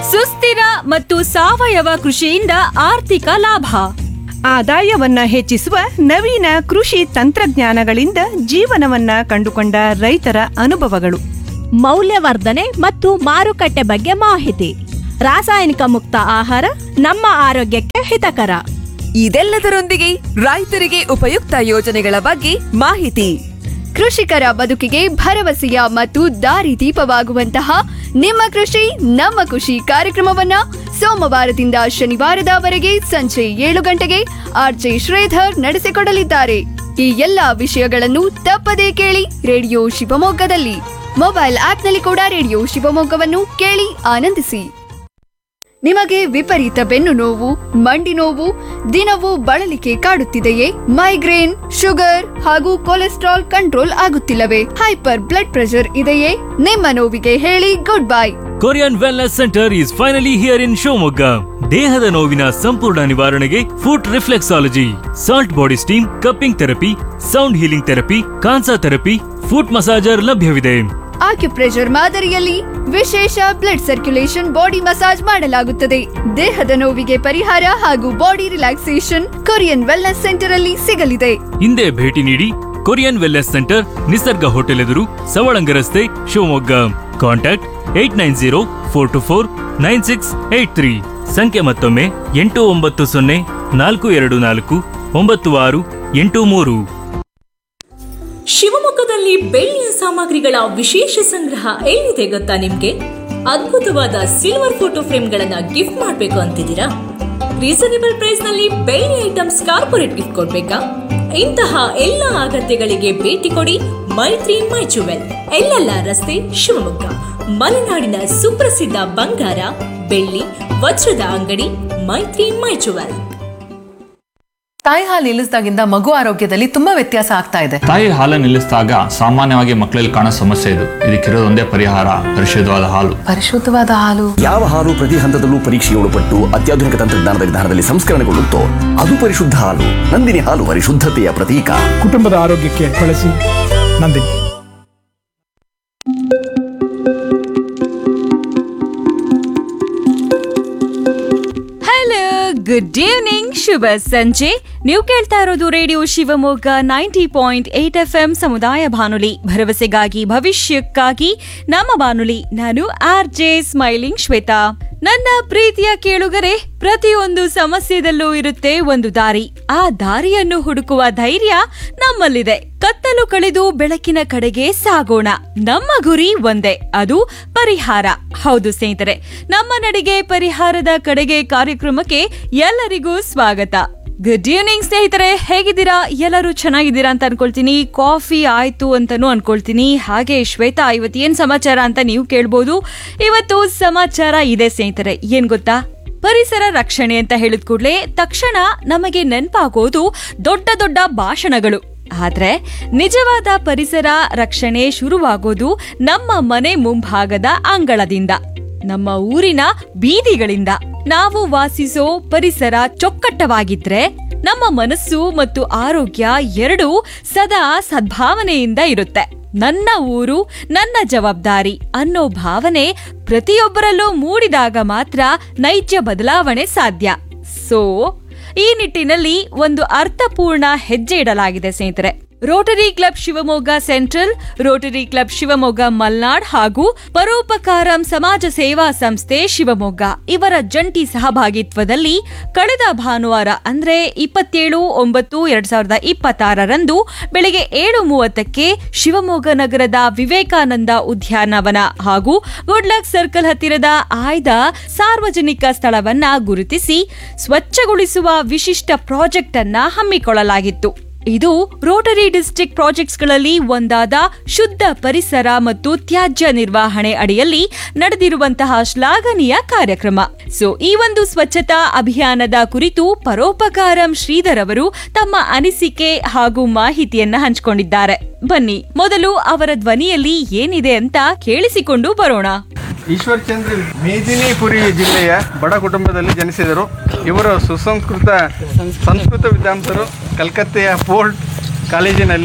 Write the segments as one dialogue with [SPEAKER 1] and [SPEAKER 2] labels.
[SPEAKER 1] ಸುಸ್ಥಿರ ಮತ್ತು ಸಾವಯವ ಕೃಷಿಯಿಂದ ಆರ್ಥಿಕ ಲಾಭ
[SPEAKER 2] ಆದಾಯವನ್ನ ಹೆಚ್ಚಿಸುವ ನವೀನ ಕೃಷಿ ತಂತ್ರಜ್ಞಾನಗಳಿಂದ ಜೀವನವನ್ನ ಕಂಡುಕೊಂಡ ರೈತರ ಅನುಭವಗಳು
[SPEAKER 3] ಮೌಲ್ಯವರ್ಧನೆ ಮತ್ತು ಮಾರುಕಟ್ಟೆ ಬಗ್ಗೆ ಮಾಹಿತಿ ರಾಸಾಯನಿಕ ಮುಕ್ತ ಆಹಾರ ನಮ್ಮ ಆರೋಗ್ಯಕ್ಕೆ ಹಿತಕರ
[SPEAKER 4] ಇದೆಲ್ಲದರೊಂದಿಗೆ ರೈತರಿಗೆ ಉಪಯುಕ್ತ ಯೋಜನೆಗಳ ಬಗ್ಗೆ ಮಾಹಿತಿ
[SPEAKER 5] ಕೃಷಿಕರ ಬದುಕಿಗೆ ಭರವಸೆಯ ಮತ್ತು ದಾರಿದೀಪವಾಗುವಂತಹ ನಿಮ್ಮ ಕೃಷಿ ನಮ್ಮ ಖುಷಿ ಕಾರ್ಯಕ್ರಮವನ್ನ ಸೋಮವಾರದಿಂದ ಶನಿವಾರದವರೆಗೆ ಸಂಜೆ ಏಳು ಗಂಟೆಗೆ ಆರ್ಜೆ ಶ್ರೀಧರ್ ನಡೆಸಿಕೊಡಲಿದ್ದಾರೆ ಈ ಎಲ್ಲಾ ವಿಷಯಗಳನ್ನು ತಪ್ಪದೇ ಕೇಳಿ ರೇಡಿಯೋ ಶಿವಮೊಗ್ಗದಲ್ಲಿ ಮೊಬೈಲ್ ಆಪ್ನಲ್ಲಿ ಕೂಡ ರೇಡಿಯೋ ಶಿವಮೊಗ್ಗವನ್ನು ಕೇಳಿ ಆನಂದಿಸಿ ನಿಮಗೆ ವಿಪರೀತ ಬೆನ್ನು ನೋವು ಮಂಡಿ ನೋವು ದಿನವೂ ಬಳಲಿಕೆ ಕಾಡುತ್ತಿದೆಯೇ ಮೈಗ್ರೇನ್ ಶುಗರ್ ಹಾಗೂ ಕೊಲೆಸ್ಟ್ರಾಲ್ ಕಂಟ್ರೋಲ್ ಆಗುತ್ತಿಲ್ಲವೇ ಹೈಪರ್ ಬ್ಲಡ್ ಪ್ರೆಷರ್ ಇದೆಯೇ ನಿಮ್ಮ ನೋವಿಗೆ ಹೇಳಿ good bye
[SPEAKER 6] Korean wellness centre is finally here in Shivamogga ದೇಹದ ನೋವಿನ ಸಂಪೂರ್ಣ ನಿವಾರಣೆಗೆ foot reflexology salt body steam cupping therapy sound healing therapy kansa therapy foot massager ಲಭ್ಯವಿದೆ
[SPEAKER 5] ಆಕ್ಯುಪ್ರೆಷರ್ ಮಾದರಿಯಲ್ಲಿ ವಿಶೇಷ ಬ್ಲಡ್ ಸರ್ಕ್ಯುಲೇಷನ್ ಬಾಡಿ ಮಸಾಜ್ ಮಾಡಲಾಗುತ್ತದೆ ದೇಹದ ನೋವಿಗೆ ಪರಿಹಾರ ಹಾಗೂ body relaxation Korean wellness centre ಅಲ್ಲಿ ಸಿಗಲಿದೆ
[SPEAKER 6] ಹಿಂದೆ ಭೇಟಿ ನೀಡಿ Korean wellness centre Nisarga hotel ಎದುರು ಸವಳಂಗ ರಸ್ತೆ Shivamogga contact eight nine zero four two four nine six eight three ಸಂಖ್ಯೆ ಮತ್ತೊಮ್ಮೆ ಎಂಟು ಒಂಬತ್ತು ಸೊನ್ನೆ ನಾಲ್ಕು ಎರಡು ನಾಲ್ಕು ಒಂಬತ್ತು ಆರು ಎಂಟು ಮೂರು
[SPEAKER 7] ಶಿವಮೊಗ್ಗದಲ್ಲಿ ಬೆಳ್ಳಿಯ ಸಾಮಗ್ರಿಗಳ ವಿಶೇಷ ಸಂಗ್ರಹ ಎಲ್ಲಿದೆ ಗೊತ್ತಾ ನಿಮ್ಗೆ ಅದ್ಭುತವಾದ ಸಿಲ್ವರ್ ಫೋಟೋ ಫ್ರೇಮ್ಗಳನ್ನ ಗಿಫ್ಟ್ ಮಾಡ್ಬೇಕು ಅಂತಿದ್ದೀರಾ ರೀಸನೇಬಲ್ ಪ್ರೈಸ್ ನಲ್ಲಿ ಬೆಳ್ಳಿ ಐಟಮ್ಸ್ ಕಾರ್ಪೊರೇಟ್ ಗಿಫ್ಟ್ ಕೊಡ್ಬೇಕಾ ಇಂತಹ ಎಲ್ಲ ಅಗತ್ಯಗಳಿಗೆ ಭೇಟಿ ಕೊಡಿ ಮೈತ್ರಿ ಮೈ ಜುವೆಲ್ ಎಲ್ಲೆಲ್ಲ ರಸ್ತೆ ಶಿವಮೊಗ್ಗ ಮಲೆನಾಡಿನ ಸುಪ್ರಸಿದ್ಧ ಬಂಗಾರ ಬೆಳ್ಳಿ ವಜ್ರದ ಅಂಗಡಿ ಮೈತ್ರಿ ಮೈ ಜುವೆಲ್
[SPEAKER 8] ತಾಯಿ ಹಾಲು ನಿಲ್ಲಿಸಿದಾಗಿಂದ ಮಗು ಆರೋಗ್ಯದಲ್ಲಿ ತುಂಬಾ ವ್ಯತ್ಯಾಸ ಆಗ್ತಾ ಇದೆ
[SPEAKER 9] ತಾಯಿ ಹಾಲು ನಿಲ್ಲಿಸಿದಾಗ ಸಾಮಾನ್ಯವಾಗಿ ಮಕ್ಕಳಲ್ಲಿ ಕಾಣೋ ಸಮಸ್ಯೆ ಇದು ಇದಕ್ಕಿರೋದು ಒಂದೇ ಪರಿಹಾರ ಪರಿಶುದ್ಧವಾದ ಹಾಲು
[SPEAKER 8] ಪರಿಶುದ್ಧವಾದ ಹಾಲು
[SPEAKER 10] ಯಾವ ಹಾಲು ಪ್ರತಿ ಹಂತದಲ್ಲೂ ಪರೀಕ್ಷೆಗೆ ಒಳಪಟ್ಟು ಅತ್ಯಾಧುನಿಕ ತಂತ್ರಜ್ಞಾನದ ವಿಧಾನದಲ್ಲಿ ಸಂಸ್ಕರಣೆಗೊಳ್ಳುತ್ತೋ ಅದು ಪರಿಶುದ್ಧ ಹಾಲು ನಂದಿನಿ ಹಾಲು ಪರಿಶುದ್ಧತೆಯ ಪ್ರತೀಕ
[SPEAKER 11] ಕುಟುಂಬದ ಆರೋಗ್ಯಕ್ಕೆ ಬಳಸಿ ನಂದಿನಿ
[SPEAKER 1] ಹಲೋ ಗುಡ್ ಈವ್ನಿಂಗ್ ಶುಭ ಸಂಜೆ ನೀವು ಕೇಳ್ತಾ ಇರೋದು radio Shivamogga ninety point eight F M ಸಮುದಾಯ ಬಾನುಲಿ ಭರವಸೆಗಾಗಿ ಭವಿಷ್ಯಕ್ಕಾಗಿ ನಮ್ಮ ಬಾನುಲಿ ನಾನು ಆರ್ ಜೆ ಸ್ಮೈಲಿಂಗ್ ಶ್ವೇತಾ ನನ್ನ ಪ್ರೀತಿಯ ಕೇಳುಗರೆ ಪ್ರತಿಯೊಂದು ಸಮಸ್ಯೆದಲ್ಲೂ ಇರುತ್ತೆ ಒಂದು ದಾರಿ ಆ ದಾರಿಯನ್ನು ಹುಡುಕುವ ಧೈರ್ಯ ನಮ್ಮಲ್ಲಿದೆ ಕತ್ತಲು ಕಳೆದು ಬೆಳಕಿನ ಕಡೆಗೆ ಸಾಗೋಣ ನಮ್ಮ ಗುರಿ ಒಂದೇ ಅದು ಪರಿಹಾರ ಹೌದು ಸ್ನೇಹಿತರೆ ನಮ್ಮ ನಡಿಗೆ ಪರಿಹಾರದ ಕಡೆಗೆ ಕಾರ್ಯಕ್ರಮಕ್ಕೆ ಎಲ್ಲರಿಗೂ ಸ್ವಾಗತ ಗುಡ್ ಈವ್ನಿಂಗ್ ಸ್ನೇಹಿತರೆ ಹೇಗಿದ್ದೀರಾ ಎಲ್ಲರೂ ಚೆನ್ನಾಗಿದ್ದೀರಾ ಅಂತ ಅನ್ಕೊಳ್ತೀನಿ ಕಾಫಿ ಆಯ್ತು ಅಂತಾನೂ ಅನ್ಕೊಳ್ತೀನಿ ಹಾಗೆ ಶ್ವೇತಾ ಇವತ್ತು ಏನ್ ಸಮಾಚಾರ ಅಂತ ನೀವು ಕೇಳ್ಬೋದು ಇವತ್ತು ಸಮಾಚಾರ ಇದೆ ಸ್ನೇಹಿತರೆ ಏನ್ ಗೊತ್ತಾ ಪರಿಸರ ರಕ್ಷಣೆ ಅಂತ ಹೇಳಿದ ಕೂಡಲೇ ತಕ್ಷಣ ನಮಗೆ ನೆನಪಾಗೋದು ದೊಡ್ಡ ದೊಡ್ಡ ಭಾಷಣಗಳು ಆದ್ರೆ ನಿಜವಾದ ಪರಿಸರ ರಕ್ಷಣೆ ಶುರುವಾಗೋದು ನಮ್ಮ ಮನೆ ಮುಂಭಾಗದ ಅಂಗಳದಿಂದ ನಮ್ಮ ಊರಿನ ಬೀದಿಗಳಿಂದ ನಾವು ವಾಸಿಸೋ ಪರಿಸರ ಚೊಕ್ಕಟ್ಟವಾಗಿದ್ರೆ ನಮ್ಮ ಮನಸ್ಸು ಮತ್ತು ಆರೋಗ್ಯ ಎರಡೂ ಸದಾ ಸದ್ಭಾವನೆಯಿಂದ ಇರುತ್ತೆ ನನ್ನ ಊರು ನನ್ನ ಜವಾಬ್ದಾರಿ ಅನ್ನೋ ಭಾವನೆ ಪ್ರತಿಯೊಬ್ಬರಲ್ಲೂ ಮೂಡಿದಾಗ ಮಾತ್ರ ನೈಜ ಬದಲಾವಣೆ ಸಾಧ್ಯ ಸೊ ಈ ನಿಟ್ಟಿನಲ್ಲಿ ಒಂದು ಅರ್ಥಪೂರ್ಣ ಹೆಜ್ಜೆ ಇಡಲಾಗಿದೆ ಸ್ನೇಹಿತರೆ Rotary club Shivamogga central Rotary club Shivamogga Malnad ಹಾಗೂ ಪರೋಪಕಾರಂ ಸಮಾಜ ಸೇವಾ ಸಂಸ್ಥೆ ಶಿವಮೊಗ್ಗ ಇವರ ಜಂಟಿ ಸಹಭಾಗಿತ್ವದಲ್ಲಿ ಕಳೆದ ಭಾನುವಾರ ಅಂದ್ರೆ ಇಪ್ಪತ್ತೇಳು ಒಂಬತ್ತು ಎರಡ್ ಸಾವಿರದ ಇಪ್ಪತ್ತಾರರಂದು ಬೆಳಗ್ಗೆ ಏಳು ಮೂವತ್ತಕ್ಕೆ ಶಿವಮೊಗ್ಗ ನಗರದ ವಿವೇಕಾನಂದ ಉದ್ಯಾನವನ ಹಾಗೂ ಗುಡ್ಲಕ್ ಸರ್ಕಲ್ ಹತ್ತಿರದ ಆಯ್ದ ಸಾರ್ವಜನಿಕ ಸ್ಥಳವನ್ನ ಗುರುತಿಸಿ ಸ್ವಚ್ಛಗೊಳಿಸುವ ವಿಶಿಷ್ಟ ಪ್ರಾಜೆಕ್ಟ್ ಅನ್ನ ಹಮ್ಮಿಕೊಳ್ಳಲಾಗಿತ್ತು ಇದು ರೋಟರಿ ಡಿಸ್ಟ್ರಿಕ್ಟ್ ಪ್ರಾಜೆಕ್ಟ್ಸ್ಗಳಲ್ಲಿ ಒಂದಾದ ಶುದ್ಧ ಪರಿಸರ ಮತ್ತು ತ್ಯಾಜ್ಯ ನಿರ್ವಹಣೆ ಅಡಿಯಲ್ಲಿ ನಡೆದಿರುವಂತಹ ಶ್ಲಾಘನೀಯ ಕಾರ್ಯಕ್ರಮ ಸೊ ಈ ಒಂದು ಸ್ವಚ್ಛತಾ ಅಭಿಯಾನದ ಕುರಿತು ಪರೋಪಕಾರಂ ಶ್ರೀಧರ್ ಅವರು ತಮ್ಮ ಅನಿಸಿಕೆ ಹಾಗೂ ಮಾಹಿತಿಯನ್ನ ಹಂಚಿಕೊಂಡಿದ್ದಾರೆ ಬನ್ನಿ ಮೊದಲು ಅವರ ಧ್ವನಿಯಲ್ಲಿ ಏನಿದೆ ಅಂತ ಕೇಳಿಸಿಕೊಂಡು ಬರೋಣ
[SPEAKER 12] ಈಶ್ವರ್ ಚಂದ್ರ ಮೇದಿನಿಪುರಿ ಜಿಲ್ಲೆಯ ಬಡ ಕುಟುಂಬದಲ್ಲಿ ಜನಿಸಿದರು ಇವರು ಸುಸಂಸ್ಕೃತ ಸಂಸ್ಕೃತ ವಿದ್ವಾಂಸರು ಕಲ್ಕತ್ತೆಯ ಫೋರ್ಟ್ ಕಾಲೇಜಿನಲ್ಲಿ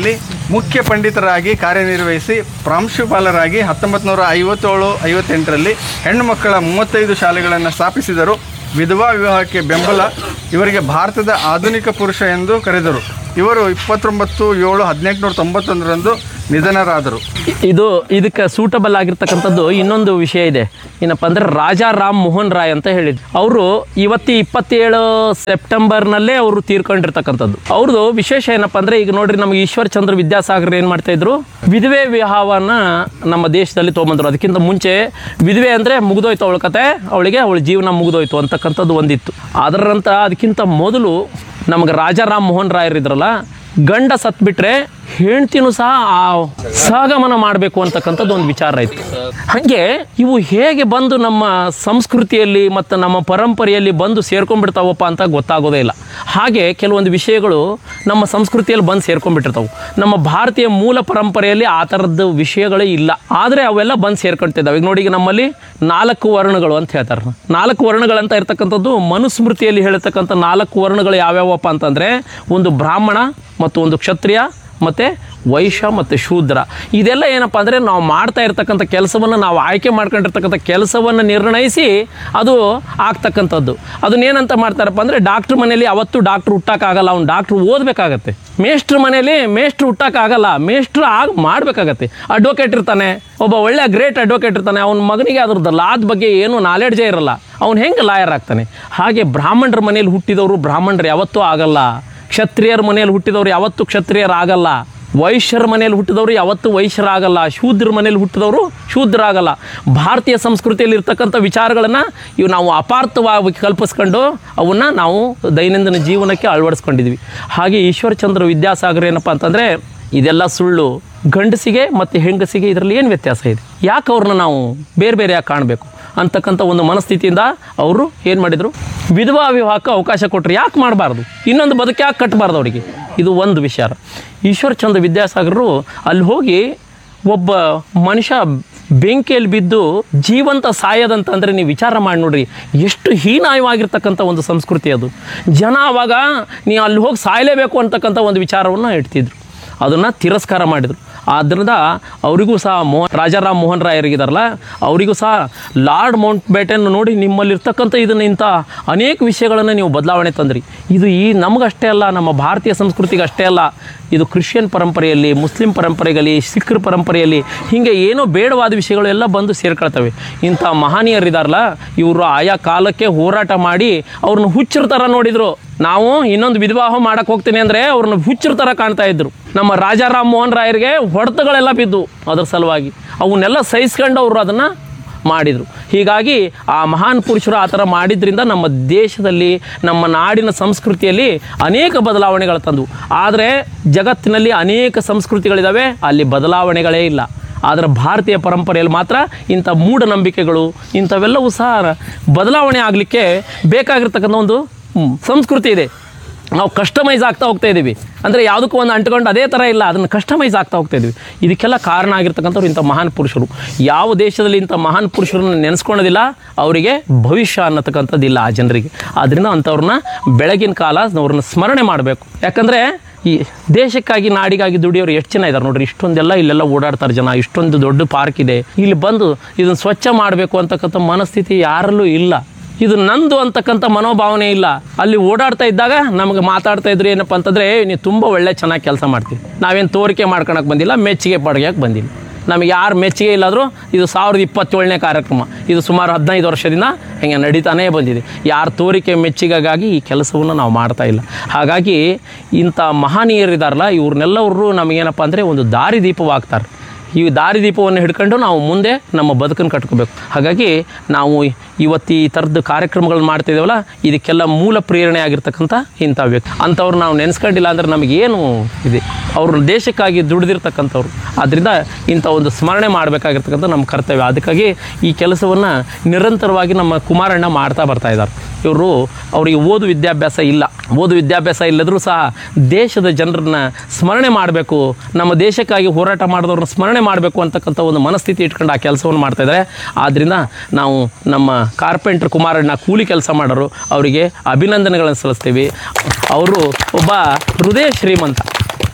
[SPEAKER 12] ಮುಖ್ಯ ಪಂಡಿತರಾಗಿ ಕಾರ್ಯನಿರ್ವಹಿಸಿ ಪ್ರಾಂಶುಪಾಲರಾಗಿ ಹತ್ತೊಂಬತ್ತು ನೂರ ಐವತ್ತೇಳು ಐವತ್ತೆಂಟರಲ್ಲಿ ಹೆಣ್ಣು ಮಕ್ಕಳ ಮೂವತ್ತೈದು ಶಾಲೆಗಳನ್ನು ಸ್ಥಾಪಿಸಿದರು ವಿಧವಾ ವಿವಾಹಕ್ಕೆ ಬೆಂಬಲ ಇವರಿಗೆ ಭಾರತದ ಆಧುನಿಕ ಪುರುಷ ಎಂದು ಕರೆದರು ಇವರು ಇಪ್ಪತ್ತೊಂಬತ್ತು ಏಳು ಹದಿನೆಂಟುನೂರ ತೊಂಬತ್ತೊಂದರಂದು ನಿಧನರಾದರು
[SPEAKER 13] ಇದು ಇದಕ್ಕೆ ಸೂಟಬಲ್ ಆಗಿರ್ತಕ್ಕಂಥದ್ದು ಇನ್ನೊಂದು ವಿಷಯ ಇದೆ ಏನಪ್ಪ ಅಂದ್ರೆ ರಾಜಾ ರಾಮ್ ಮೋಹನ್ ರಾಯ್ ಅಂತ ಹೇಳಿದ್ರು ಅವರು ಇವತ್ತಿ ಇಪ್ಪತ್ತೇಳು ಸೆಪ್ಟೆಂಬರ್ನಲ್ಲೇ ಅವರು ತೀರ್ಕೊಂಡಿರ್ತಕ್ಕಂಥದ್ದು ಅವ್ರದ್ದು ವಿಶೇಷ ಏನಪ್ಪ ಅಂದ್ರೆ ಈಗ ನೋಡ್ರಿ ನಮಗೆ ಈಶ್ವರ್ ಚಂದ್ರ ವಿದ್ಯಾಸಾಗರ್ ಏನು ಮಾಡ್ತಾ ಇದ್ರು ವಿಧವೆ ವಿವಾಹವನ್ನ ನಮ್ಮ ದೇಶದಲ್ಲಿ ತೊಗೊಂಬಂದ್ರು ಅದಕ್ಕಿಂತ ಮುಂಚೆ ವಿಧವೆ ಅಂದ್ರೆ ಮುಗಿದೋಯ್ತು ಅವಳ ಕತೆ ಅವಳಿಗೆ ಅವಳ ಜೀವನ ಮುಗಿದೋಯ್ತು ಅಂತಕ್ಕಂಥದ್ದು ಒಂದಿತ್ತು ಅದರಂತ ಅದಕ್ಕಿಂತ ಮೊದಲು ನಮಗೆ ರಾಜಾರಾಮ್ ಮೋಹನ್ ರಾಯರ್ ಇದ್ರಲ್ಲ ಗಂಡ ಸತ್ಬಿಟ್ರೆ ಹೆಂಡ್ತಿನೂ ಸಹ ಆ ಸಹಗಮನ ಮಾಡಬೇಕು ಅಂತಕ್ಕಂಥದ್ದು ಒಂದು ವಿಚಾರ ಇತ್ತು ಹಾಗೆ ಇವು ಹೇಗೆ ಬಂದು ನಮ್ಮ ಸಂಸ್ಕೃತಿಯಲ್ಲಿ ಮತ್ತು ನಮ್ಮ ಪರಂಪರೆಯಲ್ಲಿ ಬಂದು ಸೇರ್ಕೊಂಡ್ಬಿಡ್ತಾವಪ್ಪ ಅಂತ ಗೊತ್ತಾಗೋದೇ ಇಲ್ಲ ಹಾಗೆ ಕೆಲವೊಂದು ವಿಷಯಗಳು ನಮ್ಮ ಸಂಸ್ಕೃತಿಯಲ್ಲಿ ಬಂದು ಸೇರ್ಕೊಂಡ್ಬಿಟ್ಟಿರ್ತಾವೆ ನಮ್ಮ ಭಾರತೀಯ ಮೂಲ ಪರಂಪರೆಯಲ್ಲಿ ಆ ಥರದ್ದು ವಿಷಯಗಳೇ ಇಲ್ಲ ಆದರೆ ಅವೆಲ್ಲ ಬಂದು ಸೇರ್ಕೊಳ್ತಿದ್ದಾವೆ ಈಗ ನೋಡಿ ಈಗ ನಮ್ಮಲ್ಲಿ ನಾಲ್ಕು ವರ್ಣಗಳು ಅಂತ ಹೇಳ್ತಾರೆ ನಾಲ್ಕು ವರ್ಣಗಳಂತ ಇರ್ತಕ್ಕಂಥದ್ದು ಮನುಸ್ಮೃತಿಯಲ್ಲಿ ಹೇಳ್ತಕ್ಕಂಥ ನಾಲ್ಕು ವರ್ಣಗಳು ಯಾವ್ಯಾವಪ್ಪ ಅಂತಂದರೆ ಒಂದು ಬ್ರಾಹ್ಮಣ ಮತ್ತು ಒಂದು ಕ್ಷತ್ರಿಯ ಮತ್ತು ವೈಶ್ಯ ಮತ್ತು ಶೂದ್ರ ಇದೆಲ್ಲ ಏನಪ್ಪ ಅಂದರೆ ನಾವು ಮಾಡ್ತಾ ಇರ್ತಕ್ಕಂಥ ಕೆಲಸವನ್ನು ನಾವು ಆಯ್ಕೆ ಮಾಡ್ಕೊಂಡಿರ್ತಕ್ಕಂಥ ಕೆಲಸವನ್ನು ನಿರ್ಣಯಿಸಿ ಅದು ಆಗ್ತಕ್ಕಂಥದ್ದು ಅದನ್ನೇನಂತ ಮಾಡ್ತಾರಪ್ಪ ಅಂದರೆ ಡಾಕ್ಟ್ರ್ ಮನೇಲಿ ಅವತ್ತು ಡಾಕ್ಟ್ರ್ ಹುಟ್ಟಕ್ಕಾಗಲ್ಲ ಅವ್ನು ಡಾಕ್ಟ್ರು ಓದಬೇಕಾಗತ್ತೆ ಮೇಷ್ಟ್ರ ಮನೇಲಿ ಮೇಷ್ಟ್ರು ಹುಟ್ಟಕ್ಕಾಗಲ್ಲ ಮೇಷ್ಟ್ರು ಆಗ ಮಾಡಬೇಕಾಗತ್ತೆ ಅಡ್ವೊಕೇಟ್ ಇರ್ತಾನೆ ಒಬ್ಬ ಒಳ್ಳೆ ಗ್ರೇಟ್ ಅಡ್ವೊಕೇಟ್ ಇರ್ತಾನೆ ಅವ್ನ ಮಗನಿಗೆ ಅದ್ರದ್ದು ಲಾದ ಬಗ್ಗೆ ಏನು ನಾಲೆಡ್ಜೇ ಇರಲ್ಲ ಅವ್ನು ಹೆಂಗೆ ಲಾಯರ್ ಆಗ್ತಾನೆ ಹಾಗೆ ಬ್ರಾಹ್ಮಣರ ಮನೇಲಿ ಹುಟ್ಟಿದವರು ಬ್ರಾಹ್ಮಣರು ಯಾವತ್ತೂ ಆಗಲ್ಲ ಕ್ಷತ್ರಿಯರ ಮನೆಯಲ್ಲಿ ಹುಟ್ಟಿದವರು ಯಾವತ್ತೂ ಕ್ಷತ್ರಿಯರಾಗಲ್ಲ ವೈಶ್ಯರ ಮನೆಯಲ್ಲಿ ಹುಟ್ಟಿದವರು ಯಾವತ್ತೂ ವೈಶ್ಯರಾಗಲ್ಲ ಶೂದ್ರ ಮನೆಯಲ್ಲಿ ಹುಟ್ಟಿದವರು ಶೂದ್ರಾಗಲ್ಲ ಭಾರತೀಯ ಸಂಸ್ಕೃತಿಯಲ್ಲಿ ಇರ್ತಕ್ಕಂಥ ವಿಚಾರಗಳನ್ನು ಇವು ನಾವು ಅಪಾರ್ಥವಾಗಿ ಕಲ್ಪಿಸ್ಕೊಂಡು ಅವನ್ನ ನಾವು ದೈನಂದಿನ ಜೀವನಕ್ಕೆ ಅಳವಡಿಸ್ಕೊಂಡಿದ್ವಿ ಹಾಗೆ ಈಶ್ವರಚಂದ್ರ ವಿದ್ಯಾಸಾಗರ್ ಏನಪ್ಪ ಅಂತಂದರೆ ಇದೆಲ್ಲ ಸುಳ್ಳು ಗಂಡಸಿಗೆ ಮತ್ತು ಹೆಂಗಸಿಗೆ ಇದರಲ್ಲಿ ಏನು ವ್ಯತ್ಯಾಸ ಇದೆ ಯಾಕೆ ಅವ್ರನ್ನ ನಾವು ಬೇರೆ ಬೇರೆ ಯಾಕೆ ಕಾಣಬೇಕು ಅಂತಕ್ಕಂಥ ಒಂದು ಮನಸ್ಥಿತಿಯಿಂದ ಅವರು ಏನು ಮಾಡಿದರು ವಿಧವಾ ವಿವಾಹಕ್ಕೆ ಅವಕಾಶ ಕೊಟ್ಟರು ಯಾಕೆ ಮಾಡಬಾರ್ದು ಇನ್ನೊಂದು ಬದುಕು ಯಾಕೆ ಕಟ್ಟಬಾರ್ದು ಅವರಿಗೆ ಇದು ಒಂದು ವಿಚಾರ ಈಶ್ವರಚಂದ್ರ ವಿದ್ಯಾಸಾಗರರು ಅಲ್ಲಿ ಹೋಗಿ ಒಬ್ಬ ಮನುಷ್ಯ ಬೆಂಕಿಯಲ್ಲಿ ಬಿದ್ದು ಜೀವಂತ ಸಾಯದಂತಂದರೆ ನೀವು ವಿಚಾರ ಮಾಡಿ ನೋಡ್ರಿ ಎಷ್ಟು ಹೀನಾಯವಾಗಿರ್ತಕ್ಕಂಥ ಒಂದು ಸಂಸ್ಕೃತಿ ಅದು ಜನ ಅವಾಗ ನೀವು ಅಲ್ಲಿ ಹೋಗಿ ಸಾಯಲೇಬೇಕು ಅಂತಕ್ಕಂಥ ಒಂದು ವಿಚಾರವನ್ನು ಇಡ್ತಿದ್ರು ಅದನ್ನು ತಿರಸ್ಕಾರ ಮಾಡಿದರು ಆದ್ದರಿಂದ ಅವರಿಗೂ ಸಹ ಮೋಹನ್ ರಾಜಾರಾಮ್ ಮೋಹನ್ ರಾಯರಿಗಿದಾರಲ್ಲ ಅವರಿಗೂ ಸಹ ಲಾರ್ಡ್ ಮೌಂಟ್ ಬೇಟನ್ ನೋಡಿ ನಿಮ್ಮಲ್ಲಿರ್ತಕ್ಕಂಥ ಇದನ್ನ ಇಂಥ ಅನೇಕ ವಿಷಯಗಳನ್ನು ನೀವು ಬದಲಾವಣೆ ತಂದ್ರಿ ಇದು ಈ ನಮಗಷ್ಟೇ ಅಲ್ಲ ನಮ್ಮ ಭಾರತೀಯ ಸಂಸ್ಕೃತಿಗೆ ಅಷ್ಟೇ ಅಲ್ಲ ಇದು ಕ್ರಿಶ್ಚಿಯನ್ ಪರಂಪರೆಯಲ್ಲಿ ಮುಸ್ಲಿಂ ಪರಂಪರೆಯಲ್ಲಿ ಸಿಖ್ರ ಪರಂಪರೆಯಲ್ಲಿ ಹೀಗೆ ಏನೋ ಬೇಡವಾದ ವಿಷಯಗಳು ಎಲ್ಲ ಬಂದು ಸೇರ್ಕೊಳ್ತವೆ ಇಂಥ ಮಹನೀಯರಿದಾರಲ್ಲ ಇವರು ಆಯಾ ಕಾಲಕ್ಕೆ ಹೋರಾಟ ಮಾಡಿ ಅವ್ರನ್ನ ಹುಚ್ಚರ ಥರ ನೋಡಿದರು ನಾವು ಇನ್ನೊಂದು ವಿಧವಾಹ ಮಾಡಕ್ಕೆ ಹೋಗ್ತೀನಿ ಅಂದರೆ ಅವ್ರನ್ನ ಹುಚ್ಚರ ಥರ ಕಾಣ್ತಾ ಇದ್ರು ನಮ್ಮ ರಾಜಾರಾಮ್ ಮೋಹನ್ ರಾಯರಿಗೆ ಹೊಡೆತಗಳೆಲ್ಲ ಬಿದ್ದು ಅದ್ರ ಸಲುವಾಗಿ ಅವನ್ನೆಲ್ಲ ಸಹಿಸ್ಕೊಂಡು ಅವರು ಅದನ್ನು ಮಾಡಿದರು ಹೀಗಾಗಿ ಆ ಮಹಾನ್ ಪುರುಷರು ಆ ಥರ ಮಾಡಿದ್ರಿಂದ ನಮ್ಮ ದೇಶದಲ್ಲಿ ನಮ್ಮ ನಾಡಿನ ಸಂಸ್ಕೃತಿಯಲ್ಲಿ ಅನೇಕ ಬದಲಾವಣೆಗಳು ತಂದವು ಆದರೆ ಜಗತ್ತಿನಲ್ಲಿ ಅನೇಕ ಸಂಸ್ಕೃತಿಗಳಿದ್ದಾವೆ ಅಲ್ಲಿ ಬದಲಾವಣೆಗಳೇ ಇಲ್ಲ ಆದರೆ ಭಾರತೀಯ ಪರಂಪರೆಯಲ್ಲಿ ಮಾತ್ರ ಇಂಥ ಮೂಢನಂಬಿಕೆಗಳು ಇಂಥವೆಲ್ಲವೂ ಸಹ ಬದಲಾವಣೆ ಆಗಲಿಕ್ಕೆ ಬೇಕಾಗಿರ್ತಕ್ಕಂಥ ಒಂದು ಹ್ಮ್, ಸಂಸ್ಕೃತಿ ಇದೆ ನಾವು ಕಸ್ಟಮೈಸ್ ಆಗ್ತಾ ಹೋಗ್ತಾ ಇದ್ದೀವಿ ಅಂದರೆ ಯಾವುದಕ್ಕೂ ಒಂದು ಅಂಟ್ಕೊಂಡು ಅದೇ ಥರ ಇಲ್ಲ ಅದನ್ನು ಕಸ್ಟಮೈಸ್ ಆಗ್ತಾ ಹೋಗ್ತಾ ಇದ್ದೀವಿ ಇದಕ್ಕೆಲ್ಲ ಕಾರಣ ಆಗಿರ್ತಕ್ಕಂಥವ್ರು ಇಂಥ ಮಹಾನ್ ಪುರುಷರು ಯಾವ ದೇಶದಲ್ಲಿ ಇಂಥ ಮಹಾನ್ ಪುರುಷರನ್ನ ನೆನೆಸ್ಕೊಳ್ಳೋದಿಲ್ಲ ಅವರಿಗೆ ಭವಿಷ್ಯ ಅನ್ನತಕ್ಕಂಥದ್ದಿಲ್ಲ ಆ ಜನರಿಗೆ ಆದ್ದರಿಂದ ಅಂಥವ್ರನ್ನ ಬೆಳಗಿನ ಕಾಲ ಅವ್ರನ್ನ ಸ್ಮರಣೆ ಮಾಡಬೇಕು ಯಾಕಂದರೆ ಈ ದೇಶಕ್ಕಾಗಿ ನಾಡಿಗಾಗಿ ದುಡಿಯೋರು ಎಷ್ಟು ಜನ ಇದ್ದಾರೆ ನೋಡ್ರಿ ಇಷ್ಟೊಂದೆಲ್ಲ ಇಲ್ಲೆಲ್ಲ ಓಡಾಡ್ತಾರೆ ಜನ ಇಷ್ಟೊಂದು ದೊಡ್ಡ ಪಾರ್ಕ್ ಇದೆ ಇಲ್ಲಿ ಬಂದು ಇದನ್ನು ಸ್ವಚ್ಛ ಮಾಡಬೇಕು ಅಂತಕ್ಕಂಥ ಮನಸ್ಥಿತಿ ಯಾರಲ್ಲೂ ಇಲ್ಲ ಇದು ನಂದು ಅಂತಕ್ಕಂಥ ಮನೋಭಾವನೆ ಇಲ್ಲ ಅಲ್ಲಿ ಓಡಾಡ್ತಾ ಇದ್ದಾಗ ನಮಗೆ ಮಾತಾಡ್ತಾ ಇದ್ರು ಏನಪ್ಪ ಅಂತಂದರೆ ನೀವು ತುಂಬ ಒಳ್ಳೆ ಚೆನ್ನಾಗಿ ಕೆಲಸ ಮಾಡ್ತೀವಿ ನಾವೇನು ತೋರಿಕೆ ಮಾಡ್ಕೊಳಕ್ಕೆ ಬಂದಿಲ್ಲ ಮೆಚ್ಚುಗೆ ಪಡ್ಗೆಕ್ಕೆ ಬಂದಿಲ್ಲ ನಮಗೆ ಯಾರು ಮೆಚ್ಚುಗೆ ಇಲ್ಲಾದರೂ ಇದು ಸಾವಿರದ ಇಪ್ಪತ್ತೇಳನೇ ಕಾರ್ಯಕ್ರಮ ಇದು ಸುಮಾರು ಹದಿನೈದು ವರ್ಷದಿಂದ ಹಿಂಗೆ ನಡೀತಾನೇ ಬಂದಿದೆ ಯಾರ ತೋರಿಕೆ ಮೆಚ್ಚುಗೆಗಾಗಿ ಈ ಕೆಲಸವನ್ನು ನಾವು ಮಾಡ್ತಾ ಇಲ್ಲ ಹಾಗಾಗಿ ಇಂಥ ಮಹನೀಯರಿದಾರಲ್ಲ ಇವ್ರನ್ನೆಲ್ಲವರು ನಮಗೇನಪ್ಪ ಅಂದರೆ ಒಂದು ದಾರಿದೀಪವಾಗ್ತಾರೆ ಈ ದಾರಿದೀಪವನ್ನು ಹಿಡ್ಕೊಂಡು ನಾವು ಮುಂದೆ ನಮ್ಮ ಬದುಕನ್ನು ಕಟ್ಕೋಬೇಕು ಹಾಗಾಗಿ ನಾವು ಇವತ್ತು ಈ ಥರದ್ದು ಕಾರ್ಯಕ್ರಮಗಳನ್ನ ಮಾಡ್ತಿದ್ದೇವಲ್ಲ ಇದಕ್ಕೆಲ್ಲ ಮೂಲ ಪ್ರೇರಣೆ ಆಗಿರ್ತಕ್ಕಂಥ ಇಂಥ ವ್ಯಕ್ತಿ ಅಂಥವ್ರು ನಾವು ನೆನೆಸ್ಕೊಂಡಿಲ್ಲ ಅಂದ್ರೆ ನಮಗೇನು ಇದೆ ಅವರು ದೇಶಕ್ಕಾಗಿ ದುಡಿದಿರ್ತಕ್ಕಂಥವ್ರು ಆದ್ದರಿಂದ ಇಂಥ ಒಂದು ಸ್ಮರಣೆ ಮಾಡಬೇಕಾಗಿರ್ತಕ್ಕಂಥ ನಮ್ಮ ಕರ್ತವ್ಯ ಅದಕ್ಕಾಗಿ ಈ ಕೆಲಸವನ್ನು ನಿರಂತರವಾಗಿ ನಮ್ಮ ಕುಮಾರಣ್ಣ ಮಾಡ್ತಾ ಬರ್ತಾ ಇದ್ದಾರೆ ಇವರು ಅವರಿಗೆ ಓದು ವಿದ್ಯಾಭ್ಯಾಸ ಇಲ್ಲ ಓದು ವಿದ್ಯಾಭ್ಯಾಸ ಇಲ್ಲದರೂ ಸಹ ದೇಶದ ಜನರನ್ನ ಸ್ಮರಣೆ ಮಾಡಬೇಕು ನಮ್ಮ ದೇಶಕ್ಕಾಗಿ ಹೋರಾಟ ಮಾಡಿದವ್ರನ್ನ ಸ್ಮರಣೆ ಮಾಡಬೇಕು ಅಂತಕ್ಕಂಥ ಒಂದು ಮನಸ್ಥಿತಿ ಇಟ್ಕೊಂಡು ಆ ಕೆಲಸವನ್ನು ಮಾಡ್ತಾ ಇದ್ದಾರೆ ಆದ್ದರಿಂದ ನಾವು ನಮ್ಮ ಕಾರ್ಪೆಂಟ್ರ್ ಕುಮಾರಣ್ಣ ಕೂಲಿ ಕೆಲಸ ಮಾಡೋರು ಅವರಿಗೆ ಅಭಿನಂದನೆಗಳನ್ನು ಸಲ್ಲಿಸ್ತೀವಿ ಅವರು ಒಬ್ಬ ಹೃದಯ ಶ್ರೀಮಂತ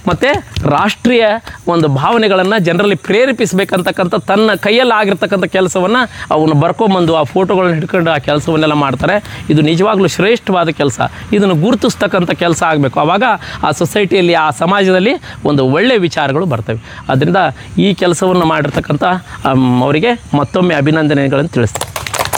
[SPEAKER 13] ಮತ್ತು ರಾಷ್ಟ್ರೀಯ ಒಂದು ಭಾವನೆಗಳನ್ನು ಜನರಲ್ಲಿ ಪ್ರೇರೇಪಿಸಬೇಕಂತಕ್ಕಂಥ ತನ್ನ ಕೈಯಲ್ಲಿ ಆಗಿರ್ತಕ್ಕಂಥ ಕೆಲಸವನ್ನು ಅವನು ಬರ್ಕೊಂಬಂದು ಆ ಫೋಟೋಗಳನ್ನ ಹಿಡ್ಕೊಂಡು ಆ ಕೆಲಸವನ್ನೆಲ್ಲ ಮಾಡ್ತಾರೆ ಇದು ನಿಜವಾಗ್ಲೂ ಶ್ರೇಷ್ಠವಾದ ಕೆಲಸ ಇದನ್ನು ಗುರುತಿಸ್ತಕ್ಕಂಥ ಕೆಲಸ ಆಗಬೇಕು ಆವಾಗ ಆ ಸೊಸೈಟಿಯಲ್ಲಿ ಆ ಸಮಾಜದಲ್ಲಿ ಒಂದು ಒಳ್ಳೆಯ ವಿಚಾರಗಳು ಬರ್ತವೆ ಅದರಿಂದ ಈ ಕೆಲಸವನ್ನು ಮಾಡಿರ್ತಕ್ಕಂಥ ಆಮ್, ಅವರಿಗೆ ಮತ್ತೊಮ್ಮೆ ಅಭಿನಂದನೆಗಳನ್ನು ತಿಳಿಸ್ತೀನಿ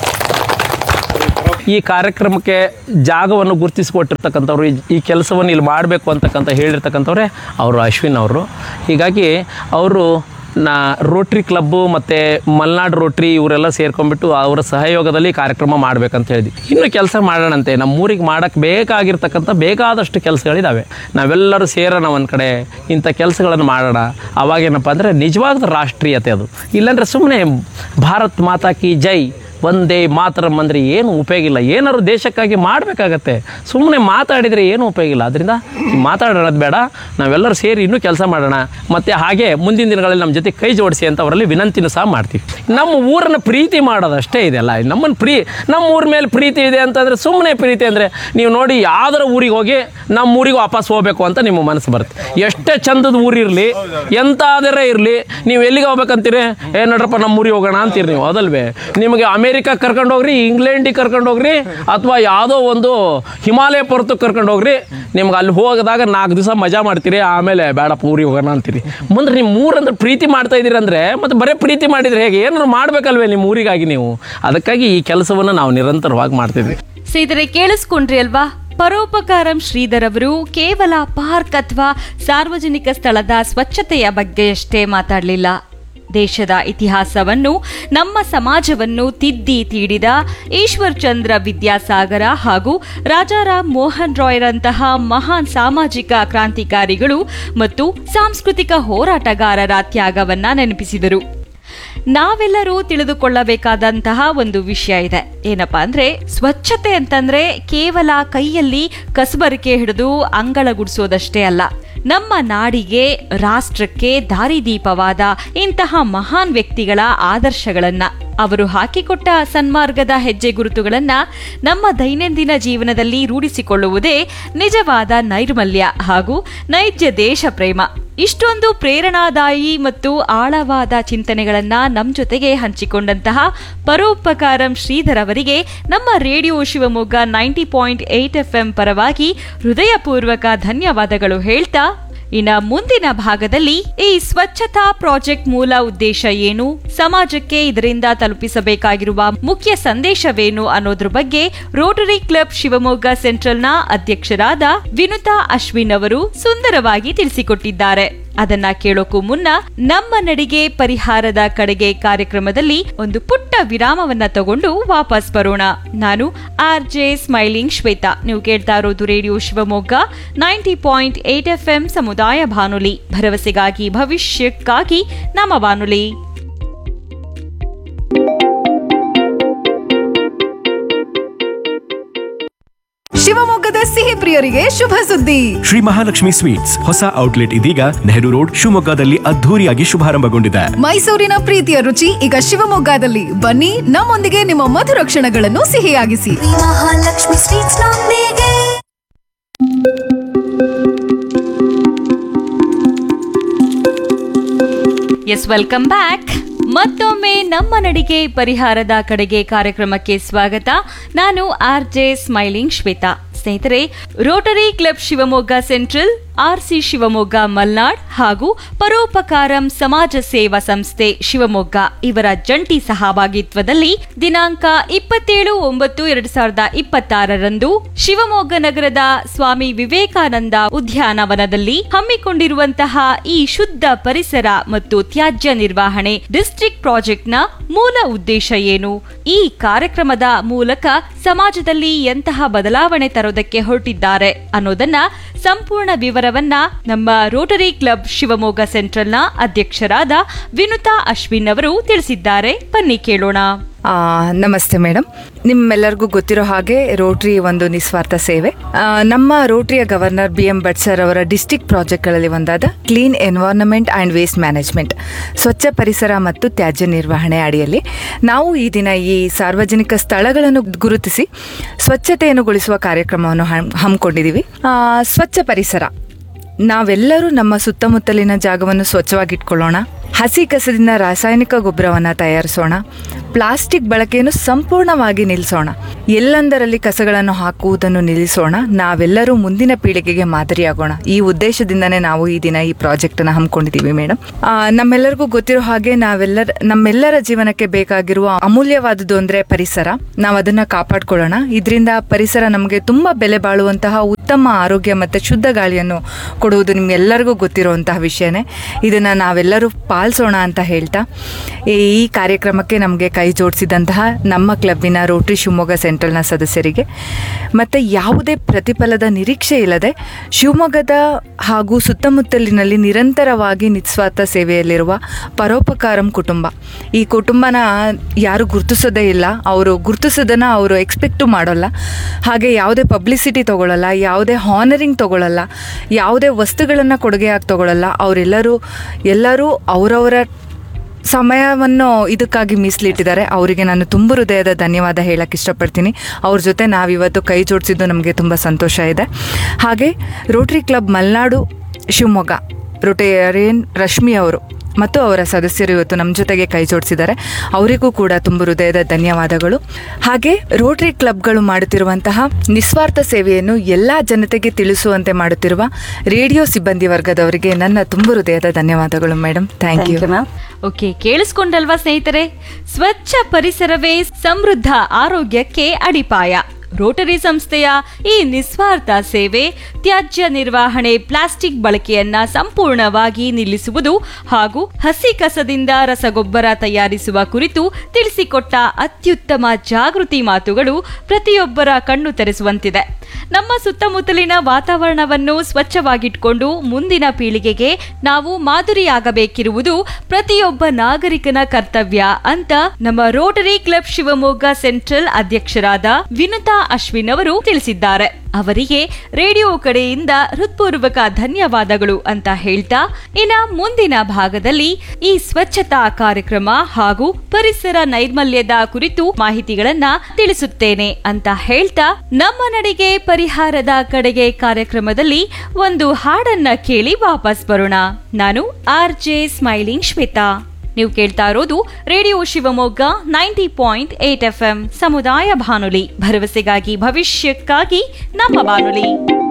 [SPEAKER 13] ಈ ಕಾರ್ಯಕ್ರಮಕ್ಕೆ ಜಾಗವನ್ನು ಗುರುತಿಸಿಕೊಟ್ಟಿರ್ತಕ್ಕಂಥವ್ರು ಈ- ಈ ಕೆಲಸವನ್ನು ಇಲ್ಲಿ ಮಾಡಬೇಕು ಅಂತಕ್ಕಂಥ ಹೇಳಿರ್ತಕ್ಕಂಥವ್ರೆ ಅವರು ಅಶ್ವಿನ್ ಅವರು ಹೀಗಾಗಿ ಅವರು ನಾ ರೋಟ್ರಿ ಕ್ಲಬ್ಬು ಮತ್ತು ಮಲ್ನಾಡ್ ರೋಟ್ರಿ ಇವರೆಲ್ಲ ಸೇರ್ಕೊಂಡ್ಬಿಟ್ಟು ಅವರ ಸಹಯೋಗದಲ್ಲಿ ಕಾರ್ಯಕ್ರಮ ಮಾಡಬೇಕಂತ ಹೇಳಿದ್ವಿ ಇನ್ನು ಕೆಲಸ ಮಾಡೋಣಂತೆ ನಮ್ಮ ಊರಿಗೆ ಮಾಡೋಕ್ಕೆ ಬೇಕಾಗಿರ್ತಕ್ಕಂಥ ಬೇಕಾದಷ್ಟು ಕೆಲಸಗಳಿದ್ದಾವೆ ನಾವೆಲ್ಲರೂ ಸೇರೋಣ ಒಂದು ಕಡೆ ಇಂಥ ಕೆಲಸಗಳನ್ನು ಮಾಡೋಣ ಅವಾಗೇನಪ್ಪ ಅಂದರೆ ನಿಜವಾದ ರಾಷ್ಟ್ರೀಯತೆ ಅದು ಇಲ್ಲಾಂದರೆ ಸುಮ್ಮನೆ ಭಾರತ್ ಮಾತಾ ಕಿ ಜೈ ಒಂದೇ ಮಾತರಂ ಅಂದರೆ ಏನು ಉಪಯೋಗ ಇಲ್ಲ ಏನಾದ್ರು ದೇಶಕ್ಕಾಗಿ ಮಾಡಬೇಕಾಗತ್ತೆ ಸುಮ್ಮನೆ ಮಾತಾಡಿದರೆ ಏನು ಉಪಯೋಗ ಇಲ್ಲ ಅದರಿಂದ ಮಾತಾಡೋದು ಬೇಡ ನಾವೆಲ್ಲರೂ ಸೇರಿ ಇನ್ನೂ ಕೆಲಸ ಮಾಡೋಣ ಮತ್ತು ಹಾಗೆ ಮುಂದಿನ ದಿನಗಳಲ್ಲಿ ನಮ್ಮ ಜೊತೆ ಕೈ ಜೋಡಿಸಿ ಅಂತ ಅವರಲ್ಲಿ ವಿನಂತಿನೂ ಸಹ ಮಾಡ್ತೀವಿ ನಮ್ಮ ಊರನ್ನು ಪ್ರೀತಿ ಮಾಡೋದಷ್ಟೇ ಇದೆಲ್ಲ ನಮ್ಮನ್ನು ಪ್ರೀ ನಮ್ಮ ಊರ ಮೇಲೆ ಪ್ರೀತಿ ಇದೆ ಅಂತಂದರೆ ಸುಮ್ಮನೆ ಪ್ರೀತಿ ಅಂದರೆ ನೀವು ನೋಡಿ ಯಾವ್ದಾರ ಊರಿಗೆ ಹೋಗಿ ನಮ್ಮ ಊರಿಗೆ ವಾಪಸ್ ಹೋಗ್ಬೇಕು ಅಂತ ನಿಮ್ಮ ಮನಸ್ಸು ಬರುತ್ತೆ ಎಷ್ಟೇ ಚಂದದ ಊರಿರಲಿ ಎಂತಾದರೆ ಇರಲಿ ನೀವು ಎಲ್ಲಿಗೆ ಹೋಗ್ಬೇಕಂತೀರಿ ಏ ನಡ್ರಪ್ಪ ನಮ್ಮ ಊರಿಗೆ ಹೋಗೋಣ ಅಂತೀರಿ ನೀವು ಅದಲ್ವೇ ನಿಮಗೆ ಅಮೇರಿಕಾ ಕರ್ಕೊಂಡು ಹೋಗ್ರಿ ಇಂಗ್ಲೆಂಡಿಗೆ ಕರ್ಕೊಂಡು ಹೋಗ್ರಿ ಅಥವಾ ಯಾವುದೋ ಒಂದು ಹಿಮಾಲಯ ಪರ್ವತಕ್ಕೆ ಕರ್ಕೊಂಡು ಹೋಗ್ರಿ ನಿಮ್ಗೆ ಅಲ್ಲಿ ಹೋಗಿದಾಗ ನಾಲ್ಕು ದಿವಸ ಮಜಾ ಮಾಡ್ತೀರಿ ಆಮೇಲೆ ಬೇಡಪ್ಪ ಊರಿಗೆ ಹೋಗೋಣ ಅಂತೀರಿ ಮುಂದೆ ನಿಮ್ಮ ಊರಂದ್ರೆ ಪ್ರೀತಿ ಮಾಡ್ತಾ ಇದ್ದೀರಿ ಅಂದರೆ ಮತ್ತೆ ಬರೀ ಪ್ರೀತಿ ಮಾಡಿದ್ರೆ ಹೇಗೆ ಏನಾದ್ರು ಮಾಡ್ಬೇಕಲ್ವೇ ನಿಮ್ಮ ಊರಿಗಾಗಿ ನೀವು ಅದಕ್ಕಾಗಿ ಈ ಕೆಲಸವನ್ನು ನಾವು ನಿರಂತರವಾಗಿ ಮಾಡ್ತಿದ್ವಿ
[SPEAKER 1] ಸ್ನೇಹಿತರೆ ಕೇಳಿಸ್ಕೊಂಡ್ರಿ ಅಲ್ವಾ ಪರೋಪಕಾರಂ ಶ್ರೀಧರ್ ಅವರು ಕೇವಲ ಪಾರ್ಕ್ ಅಥವಾ ಸಾರ್ವಜನಿಕ ಸ್ಥಳದ ಸ್ವಚ್ಛತೆಯ ಬಗ್ಗೆಯಷ್ಟೇ ಮಾತಾಡಲಿಲ್ಲ ದೇಶದ ಇತಿಹಾಸವನ್ನು ನಮ್ಮ ಸಮಾಜವನ್ನು ತಿದ್ದಿ ತೀಡಿದ ಈಶ್ವರ್ ಚಂದ್ರ ವಿದ್ಯಾಸಾಗರ ಹಾಗೂ ರಾಜಾರಾಮ್ ಮೋಹನ್ ರಾಯ್ರಂತಹ ಮಹಾನ್ ಸಾಮಾಜಿಕ ಕ್ರಾಂತಿಕಾರಿಗಳು ಮತ್ತು ಸಾಂಸ್ಕೃತಿಕ ಹೋರಾಟಗಾರರ ತ್ಯಾಗವನ್ನ ನೆನಪಿಸಿದರು ನಾವೆಲ್ಲರೂ ತಿಳಿದುಕೊಳ್ಳಬೇಕಾದಂತಹ ಒಂದು ವಿಷಯ ಇದೆ ಏನಪ್ಪಾ ಅಂದ್ರೆ ಸ್ವಚ್ಛತೆ ಅಂತಂದ್ರೆ ಕೇವಲ ಕೈಯಲ್ಲಿ ಕಸಬರಿಕೆ ಹಿಡಿದು ಅಂಗಳ ಗುಡಿಸೋದಷ್ಟೇ ಅಲ್ಲ ನಮ್ಮ ನಾಡಿಗೆ ರಾಷ್ಟ್ರಕ್ಕೆ ದಾರಿದೀಪವಾದ ಇಂತಹ ಮಹಾನ್ ವ್ಯಕ್ತಿಗಳ ಆದರ್ಶಗಳನ್ನ ಅವರು ಹಾಕಿಕೊಟ್ಟ ಸನ್ಮಾರ್ಗದ ಹೆಜ್ಜೆ ಗುರುತುಗಳನ್ನ ನಮ್ಮ ದೈನಂದಿನ ಜೀವನದಲ್ಲಿ ರೂಢಿಸಿಕೊಳ್ಳುವುದೇ ನಿಜವಾದ ನೈರ್ಮಲ್ಯ ಹಾಗೂ ನೈಜ ದೇಶ ಪ್ರೇಮ ಇಷ್ಟೊಂದು ಪ್ರೇರಣಾದಾಯಿ ಮತ್ತು ಆಳವಾದ ಚಿಂತನೆಗಳನ್ನ ನಮ್ಮ ಜೊತೆಗೆ ಹಂಚಿಕೊಂಡಂತಹ ಪರೋಪಕಾರಂ ಶ್ರೀಧರ್ ಅವರಿಗೆ ನಮ್ಮ radio Shivamogga ninety point eight F M ಪರವಾಗಿ ಹೃದಯಪೂರ್ವಕ ಧನ್ಯವಾದಗಳು ಹೇಳ್ತಾ ಇನ್ನ ಮುಂದಿನ ಭಾಗದಲ್ಲಿ ಈ ಸ್ವಚ್ಛತಾ ಪ್ರಾಜೆಕ್ಟ್ ಮೂಲ ಉದ್ದೇಶ ಏನು ಸಮಾಜಕ್ಕೆ ಇದರಿಂದ ತಲುಪಿಸಬೇಕಾಗಿರುವ ಮುಖ್ಯ ಸಂದೇಶವೇನು ಅನ್ನೋದ್ರ ಬಗ್ಗೆ ರೋಟರಿ ಕ್ಲಬ್ ಶಿವಮೊಗ್ಗ ಸೆಂಟ್ರಲ್ನ ಅಧ್ಯಕ್ಷರಾದ ವಿನುತಾ ಅಶ್ವಿನ್ ಅವರು ಸುಂದರವಾಗಿ ತಿಳಿಸಿಕೊಟ್ಟಿದ್ದಾರೆ ಅದನ್ನ ಕೇಳೋಕು ಮುನ್ನ ನಮ್ಮ ನಡಿಗೆ ಪರಿಹಾರದ ಕಡೆಗೆ ಕಾರ್ಯಕ್ರಮದಲ್ಲಿ ಒಂದು ಪುಟ್ಟ ವಿರಾಮವನ್ನ ತಗೊಂಡು ವಾಪಸ್ ಬರೋಣ ನಾನು ಆರ್ ಜೆ ಸ್ಮೈಲಿಂಗ್ ಶ್ವೇತಾ ನೀವು ಕೇಳ್ತಾ ಇರೋದು radio Shivamogga ninety point eight F M ಸಮುದಾಯ ಬಾನುಲಿ ಭರವಸೆಗಾಗಿ ಭವಿಷ್ಯಕ್ಕಾಗಿ ನಮ್ಮ ಬಾನುಲಿ
[SPEAKER 14] ಶಿವಮೊಗ್ಗದ ಸಿಹಿ ಪ್ರಿಯರಿಗೆ ಶುಭ ಸುದ್ದಿ
[SPEAKER 15] ಶ್ರೀ ಮಹಾಲಕ್ಷ್ಮಿ ಸ್ವೀಟ್ಸ್ ಹೊಸ ಔಟ್ಲೆಟ್ ಇದೀಗ ನೆಹರು ರೋಡ್ ಶಿವಮೊಗ್ಗದಲ್ಲಿ ಅದ್ಧೂರಿಯಾಗಿ ಶುಭಾರಂಭಗೊಂಡಿದೆ
[SPEAKER 14] ಮೈಸೂರಿನ ಪ್ರೀತಿಯ ರುಚಿ ಈಗ ಶಿವಮೊಗ್ಗದಲ್ಲಿ ಬನ್ನಿ ನಮ್ಮೊಂದಿಗೆ ನಿಮ್ಮ ಮಧುರ ಕ್ಷಣಗಳನ್ನು ಸಿಹಿಯಾಗಿಸಿ
[SPEAKER 16] ಮಹಾಲಕ್ಷ್ಮಿ ಸ್ವೀಟ್ಸ್ ನೊಂದಿಗೆ
[SPEAKER 1] ಎಸ್ ವೆಲ್ಕಮ್ ಬ್ಯಾಕ್ ಮತ್ತೊಮ್ಮೆ ನಮ್ಮ ನಡಿಗೆ ಪರಿಹಾರದ ಕಡೆಗೆ ಕಾರ್ಯಕ್ರಮಕ್ಕೆ ಸ್ವಾಗತ ನಾನು ಆರ್ ಜೆ ಸ್ಮೈಲಿಂಗ್ ಶ್ವೇತಾ ಸ್ನೇಹಿತರೆ Rotary club Shivamogga central RC Shivamogga Malnad ಹಾಗೂ ಪರೋಪಕಾರಂ ಸಮಾಜ ಸೇವಾ ಸಂಸ್ಥೆ ಶಿವಮೊಗ್ಗ ಇವರ ಜಂಟಿ ಸಹಭಾಗಿತ್ವದಲ್ಲಿ ದಿನಾಂಕ ಇಪ್ಪತ್ತೇಳು ಒಂಬತ್ತು ಎರಡ್ ಸಾವಿರದ ಇಪ್ಪತ್ತಾರರಂದು ಶಿವಮೊಗ್ಗ ನಗರದ ಸ್ವಾಮಿ ವಿವೇಕಾನಂದ ಉದ್ಯಾನವನದಲ್ಲಿ ಹಮ್ಮಿಕೊಂಡಿರುವಂತಹ ಈ ಶುದ್ಧ ಪರಿಸರ ಮತ್ತು ತ್ಯಾಜ್ಯ ನಿರ್ವಹಣೆ ಡಿಸ್ಟ್ರಿಕ್ಟ್ ಪ್ರಾಜೆಕ್ಟ್ನ ಮೂಲ ಉದ್ದೇಶ ಏನು ಈ ಕಾರ್ಯಕ್ರಮದ ಮೂಲಕ ಸಮಾಜದಲ್ಲಿ ಎಂತಹ ಬದಲಾವಣೆ ತರೋದಕ್ಕೆ ಹೊರಟಿದ್ದಾರೆ ಅನ್ನೋದನ್ನ ಸಂಪೂರ್ಣ ವಿವರವನ್ನ ನಮ್ಮ ರೋಟರಿ ಕ್ಲಬ್ ಶಿವಮೊಗ್ಗ ಸೆಂಟ್ರಲ್ನ ಅಧ್ಯಕ್ಷರಾದ ವಿನುತಾ ಅಶ್ವಿನ್ ಅವರು ತಿಳಿಸಿದ್ದಾರೆ ಬನ್ನಿ ಕೇಳೋಣ
[SPEAKER 17] ಆ, ನಮಸ್ತೆ ಮೇಡಮ್ ನಿಮ್ಮೆಲ್ಲರಿಗೂ ಗೊತ್ತಿರೋ ಹಾಗೆ ರೋಟ್ರಿ ಒಂದು ನಿಸ್ವಾರ್ಥ ಸೇವೆ ಆ, ನಮ್ಮ ರೋಟ್ರಿಯ governor B M Bhat sir ಅವರ ಡಿಸ್ಟಿಕ್ ಪ್ರಾಜೆಕ್ಟ್ಗಳಲ್ಲಿ ಒಂದಾದ clean environment and waste management ಸ್ವಚ್ಛ ಪರಿಸರ ಮತ್ತು ತ್ಯಾಜ್ಯ ನಿರ್ವಹಣೆ ಅಡಿಯಲ್ಲಿ ನಾವು ಈ ದಿನ ಈ ಸಾರ್ವಜನಿಕ ಸ್ಥಳಗಳನ್ನು ಗುರುತಿಸಿ ಸ್ವಚ್ಛತೆಯನ್ನು ಗೊಳಿಸುವ ಕಾರ್ಯಕ್ರಮವನ್ನು ಹಮ್- ಹಮ್ಮಿಕೊಂಡಿದ್ದೀವಿ ಆ, ಸ್ವಚ್ಛ ಪರಿಸರ ನಾವೆಲ್ಲರೂ ನಮ್ಮ ಸುತ್ತಮುತ್ತಲಿನ ಜಾಗವನ್ನು ಸ್ವಚ್ಛವಾಗಿಟ್ಕೊಳ್ಳೋಣ ಹಸಿ ಕಸದಿಂದ ರಾಸಾಯನಿಕ ಗೊಬ್ಬರವನ್ನು ತಯಾರಿಸೋಣ ಪ್ಲಾಸ್ಟಿಕ್ ಬಳಕೆಯನ್ನು ಸಂಪೂರ್ಣವಾಗಿ ನಿಲ್ಲಿಸೋಣ ಎಲ್ಲೆಂದರಲ್ಲಿ ಕಸಗಳನ್ನು ಹಾಕುವುದನ್ನು ನಿಲ್ಲಿಸೋಣ ನಾವೆಲ್ಲರೂ ಮುಂದಿನ ಪೀಳಿಗೆಗೆ ಮಾದರಿಯಾಗೋಣ ಈ ಉದ್ದೇಶದಿಂದನೇ ನಾವು ಈ ದಿನ ಈ ಪ್ರಾಜೆಕ್ಟನ್ನು ಹಮ್ಮಿಕೊಂಡಿದ್ದೀವಿ ಮೇಡಮ್ ನಮ್ಮೆಲ್ಲರಿಗೂ ಗೊತ್ತಿರೋ ಹಾಗೆ ನಾವೆಲ್ಲರ ನಮ್ಮೆಲ್ಲರ ಜೀವನಕ್ಕೆ ಬೇಕಾಗಿರುವ ಅಮೂಲ್ಯವಾದುದು ಅಂದರೆ ಪರಿಸರ ನಾವು ಅದನ್ನು ಕಾಪಾಡ್ಕೊಳ್ಳೋಣ ಇದರಿಂದ ಪರಿಸರ ನಮಗೆ ತುಂಬ ಬೆಲೆ ಬಾಳುವಂತಹ ಉತ್ತಮ ಆರೋಗ್ಯ ಮತ್ತು ಶುದ್ಧ ಗಾಳಿಯನ್ನು ಕೊಡುವುದು ನಿಮ್ಗೆಲ್ಲರಿಗೂ ಗೊತ್ತಿರುವಂತಹ ವಿಷಯನೇ ಇದನ್ನು ನಾವೆಲ್ಲರೂ ಪಾಲಿಸೋಣ ಅಂತ ಹೇಳ್ತಾ ಈ ಈ ಕಾರ್ಯಕ್ರಮಕ್ಕೆ ನಮಗೆ ಕೈ ಜೋಡಿಸಿದಂತಹ ನಮ್ಮ ಕ್ಲಬ್ಬಿನ ರೋಟ್ರಿ ಶಿವಮೊಗ್ಗ ಸೆಂಟ್ರಲ್ನ ಸದಸ್ಯರಿಗೆ ಮತ್ತು ಯಾವುದೇ ಪ್ರತಿಫಲದ ನಿರೀಕ್ಷೆ ಇಲ್ಲದೆ ಶಿವಮೊಗ್ಗದ ಹಾಗೂ ಸುತ್ತಮುತ್ತಲಿನಲ್ಲಿ ನಿರಂತರವಾಗಿ ನಿಸ್ವಾರ್ಥ ಸೇವೆಯಲ್ಲಿರುವ ಪರೋಪಕಾರಂ ಕುಟುಂಬ ಈ ಕುಟುಂಬನ ಯಾರು ಗುರುತಿಸೋದೇ ಇಲ್ಲ ಅವರು ಗುರುತಿಸೋದನ್ನು ಅವರು ಎಕ್ಸ್ಪೆಕ್ಟು ಮಾಡೋಲ್ಲ ಹಾಗೆ ಯಾವುದೇ ಪಬ್ಲಿಸಿಟಿ ತಗೊಳ್ಳಲ್ಲ ಯಾವುದೇ ಹಾನರಿಂಗ್ ತಗೊಳ್ಳಲ್ಲ ಯಾವುದೇ ವಸ್ತುಗಳನ್ನು ಕೊಡುಗೆಯಾಗಿ ತಗೊಳ್ಳಲ್ಲ ಅವರೆಲ್ಲರೂ ಎಲ್ಲರೂ ಅವರವರ ಸಮಯವನ್ನು ಇದಕ್ಕಾಗಿ ಮೀಸಲಿಟ್ಟಿದ್ದಾರೆ ಅವರಿಗೆ ನಾನು ತುಂಬ ಹೃದಯದ ಧನ್ಯವಾದ ಹೇಳಕ್ಕೆ ಇಷ್ಟಪಡ್ತೀನಿ ಅವ್ರ ಜೊತೆ ನಾವಿವತ್ತು ಕೈ ಜೋಡಿಸಿದ್ದು ನಮಗೆ ತುಂಬ ಸಂತೋಷ ಇದೆ ಹಾಗೆ Rotary club Malenadu Shivamogga Rotarian Rashmi ಅವರು ಮತ್ತು ಅವರ ಸದಸ್ಯರು ಇವತ್ತು ನಮ್ಮ ಜೊತೆಗೆ ಕೈ ಜೋಡಿಸಿದ್ದಾರೆ ಅವರಿಗೂ ಕೂಡ ತುಂಬ ಹೃದಯದ ಧನ್ಯವಾದಗಳು ಹಾಗೆ ರೋಟರಿ ಕ್ಲಬ್ಗಳು ಮಾಡುತ್ತಿರುವಂತಹ ನಿಸ್ವಾರ್ಥ ಸೇವೆಯನ್ನು ಎಲ್ಲ ಜನತೆಗೆ ತಿಳಿಸುವಂತೆ ಮಾಡುತ್ತಿರುವ ರೇಡಿಯೋ ಸಿಬ್ಬಂದಿ ವರ್ಗದವರಿಗೆ ನನ್ನ ತುಂಬ ಹೃದಯದ ಧನ್ಯವಾದಗಳು ಮೇಡಮ್ ಥ್ಯಾಂಕ್ ಯು
[SPEAKER 1] ಓಕೆ ಕೇಳಿಸ್ಕೊಂಡಲ್ವಾ ಸ್ನೇಹಿತರೆ ಸ್ವಚ್ಛ ಪರಿಸರವೇ ಸಮೃದ್ಧ ಆರೋಗ್ಯಕ್ಕೆ ಅಡಿಪಾಯ ರೋಟರಿ ಸಂಸ್ಥೆಯ ಈ ನಿಸ್ವಾರ್ಥ ಸೇವೆ ತ್ಯಾಜ್ಯ ನಿರ್ವಹಣೆ ಪ್ಲಾಸ್ಟಿಕ್ ಬಳಕೆಯನ್ನ ಸಂಪೂರ್ಣವಾಗಿ ನಿಲ್ಲಿಸುವುದು ಹಾಗೂ ಹಸಿ ಕಸದಿಂದ ರಸಗೊಬ್ಬರ ತಯಾರಿಸುವ ಕುರಿತು ತಿಳಿಸಿಕೊಟ್ಟ ಅತ್ಯುತ್ತಮ ಜಾಗೃತಿ ಮಾತುಗಳು ಪ್ರತಿಯೊಬ್ಬರ ಕಣ್ಣು ತೆರೆಸುವಂತಿದೆ ನಮ್ಮ ಸುತ್ತಮುತ್ತಲಿನ ವಾತಾವರಣವನ್ನು ಸ್ವಚ್ಛವಾಗಿಟ್ಕೊಂಡು ಮುಂದಿನ ಪೀಳಿಗೆಗೆ ನಾವು ಮಾದರಿಯಾಗಬೇಕಿರುವುದು ಪ್ರತಿಯೊಬ್ಬ ನಾಗರಿಕನ ಕರ್ತವ್ಯ ಅಂತ ನಮ್ಮ ರೋಟರಿ ಕ್ಲಬ್ ಶಿವಮೊಗ್ಗ ಸೆಂಟ್ರಲ್ ಅಧ್ಯಕ್ಷರಾದ ವಿನುತಾ ಅಶ್ವಿನ್ ಅವರು ತಿಳಿಸಿದ್ದಾರೆ ಅವರಿಗೆ ರೇಡಿಯೋ ಕಡೆಯಿಂದ ಹೃತ್ಪೂರ್ವಕ ಧನ್ಯವಾದಗಳು ಅಂತ ಹೇಳ್ತಾ ಇನ್ನ ಮುಂದಿನ ಭಾಗದಲ್ಲಿ ಈ ಸ್ವಚ್ಛತಾ ಕಾರ್ಯಕ್ರಮ ಹಾಗೂ ಪರಿಸರ ನೈರ್ಮಲ್ಯದ ಕುರಿತು ಮಾಹಿತಿಗಳನ್ನ ತಿಳಿಸುತ್ತೇನೆ ಅಂತ ಹೇಳ್ತಾ ನಮ್ಮ ನಡಿಗೆ ಪರಿಹಾರದ ಕಡೆಗೆ ಕಾರ್ಯಕ್ರಮದಲ್ಲಿ ಒಂದು ಹಾಡನ್ನ ಕೇಳಿ ವಾಪಸ್ ಬರೋಣ ನಾನು ಆರ್ ಜೆ ಸ್ಮೈಲಿಂಗ್ ಶ್ವೇತಾ ನೀವು ಕೇಳ್ತಾ ಇರೋದು radio Shivamogga ninety point eight F M ಸಮುದಾಯ ಬಾನುಲಿ ಭರವಸೆಗಾಗಿ ಭವಿಷ್ಯಕ್ಕಾಗಿ ನಮ್ಮ ಬಾನುಲಿ